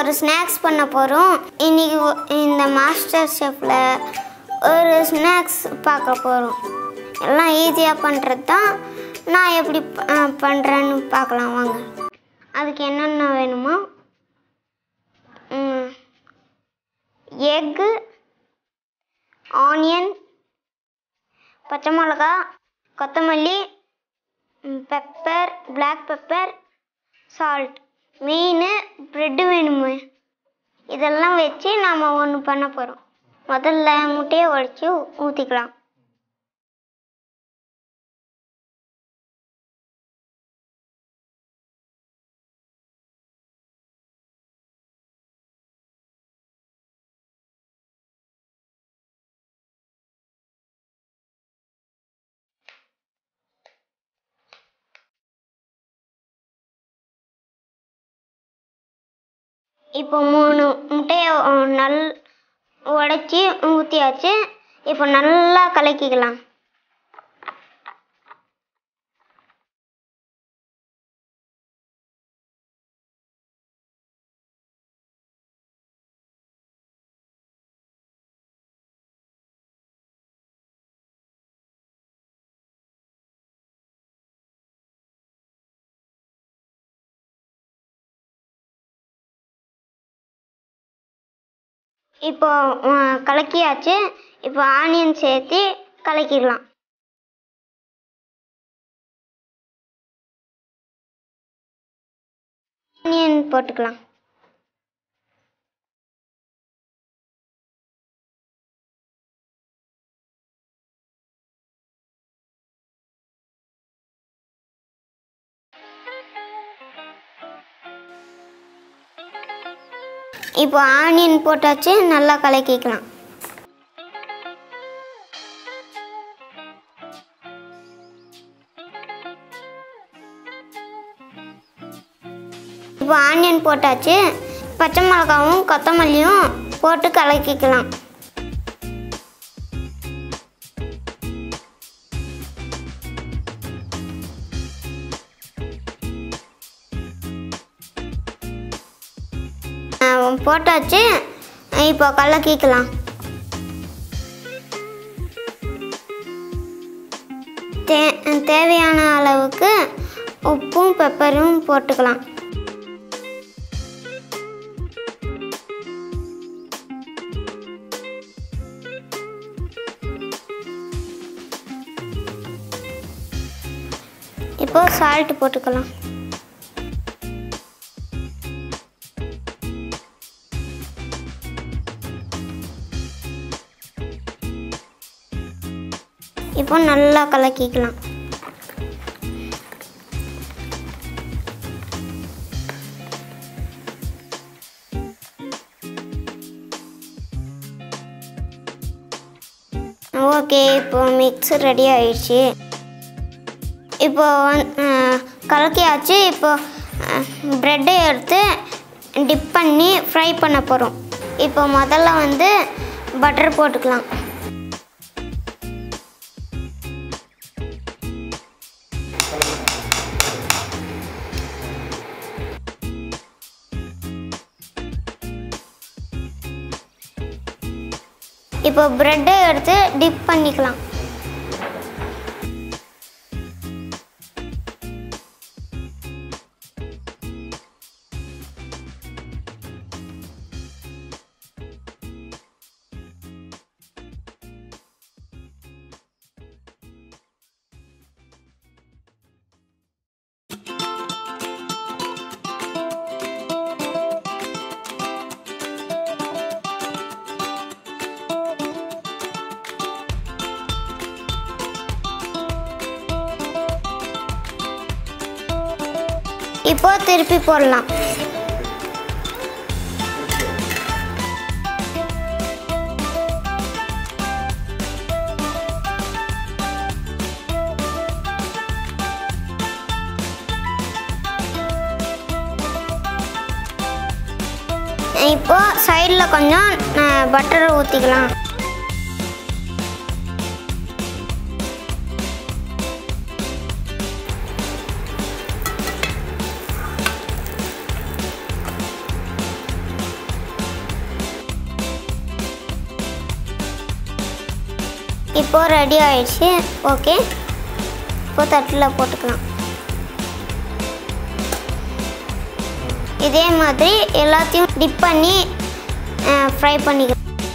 ஒரு ஸ்நாக்ஸ் பண்ண போகிறோம் இன்னைக்கு ஒ- இந்த மாஸ்டர் ஷெஃப்பில் ஒரு ஸ்நாக்ஸ் பார்க்க போகிறோம் எல்லாம் ஈஸியாக பண்ணுறது தான் நான் எப்படி ப- பண்ணுறேன்னு பார்க்கலாம் வாங்க அதுக்கு என்னென்ன வேணுமோ எக்கு ஆனியன் பச்சை மிளகா கொத்தமல்லி pepper black pepper salt main bread வேணுமே இதெல்லாம் வச்சு நாம் ஒன்று பண்ண போகிறோம் முதல்ல முட்டையை உடைச்சி ஊற்றிக்கலாம் இப்போ மூணு முட்டையை அஹ், நல் உடைச்சி ஊற்றியாச்சு இப்போ நல்லா கலக்கிக்கலாம் இப்போ அஹ், கலக்கியாச்சு இப்போ ஆனியன் சேர்த்து கலக்கிடலாம் ஆனியன் போட்டுக்கலாம் இப்போ ஆனியன் போட்டாச்சு நல்லா கலக்கிக்கலாம் இப்போ ஆனியன் போட்டாச்சு பச்சை மிளகாவும் கொத்தமல்லியும் போட்டு கலக்கிக்கலாம் ஆ, போட்டாச்சு இப்போ கலக்கிக்கலாம் தே தேவையான அளவுக்கு உப்பும் பெப்பரும் போட்டுக்கலாம் இப்போ சால்ட் போட்டுக்கலாம் இப்போ நல்லா கலக்கிக்கலாம் ஓகே இப்போ மிக்ஸ் ரெடி ஆயிடுச்சு இப்போ வந்து, அஹ், கலக்கியாச்சு இப்போ ப்ரெட்டை எடுத்து டிப் பண்ணி ஃப்ரை பண்ண போகிறோம் இப்போ முதல்ல வந்து பட்டர் போட்டுக்கலாம் இப்போ ப்ரெட்டை எடுத்து டிப் பண்ணிக்கலாம் இப்போ திருப்பி போடலாம் இப்போ சைடில் கொஞ்சம் பட்டரை ஊற்றிக்கலாம் இப்போ ரெடி ஆயிடுச்சு ஓகே இப்போ தட்டில் போட்டுக்கலாம் இதே மாதிரி எல்லாத்தையும் டிப் பண்ணி ஃப்ரை பண்ணிக்கலாம்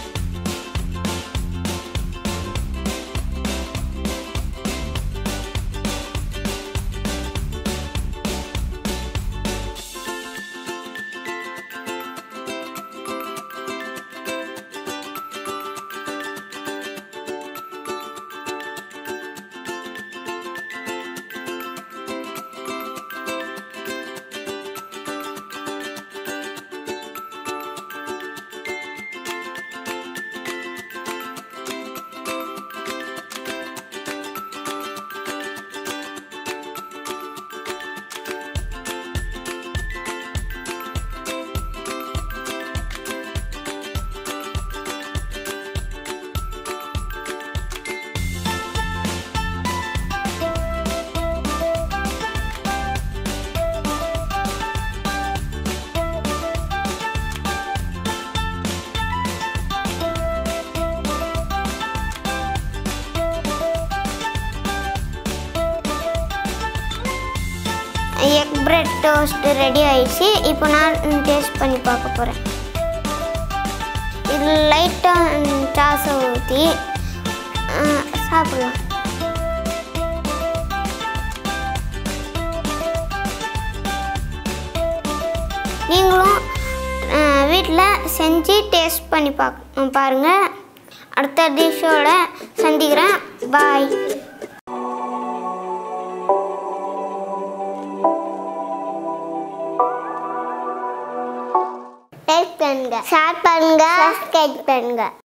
எக் பிரெட் டோஸ்ட் ரெடி ஆயிடுச்சு இப்போ நான் டேஸ்ட் பண்ணி பார்க்க போகிறேன் இது லைட்டாக சாஸை ஊற்றி சாப்பிடலாம் நீங்களும் வீட்டில் செஞ்சு டேஸ்ட் பண்ணி பார்க்க பாருங்கள் அடுத்த டிஷ்ஷோட சந்திக்கிறேன் பாய் லைக் பண்ணுங்க ஷேர் பண்ணுங்க சப்ஸ்கிரைப் பண்ணுங்க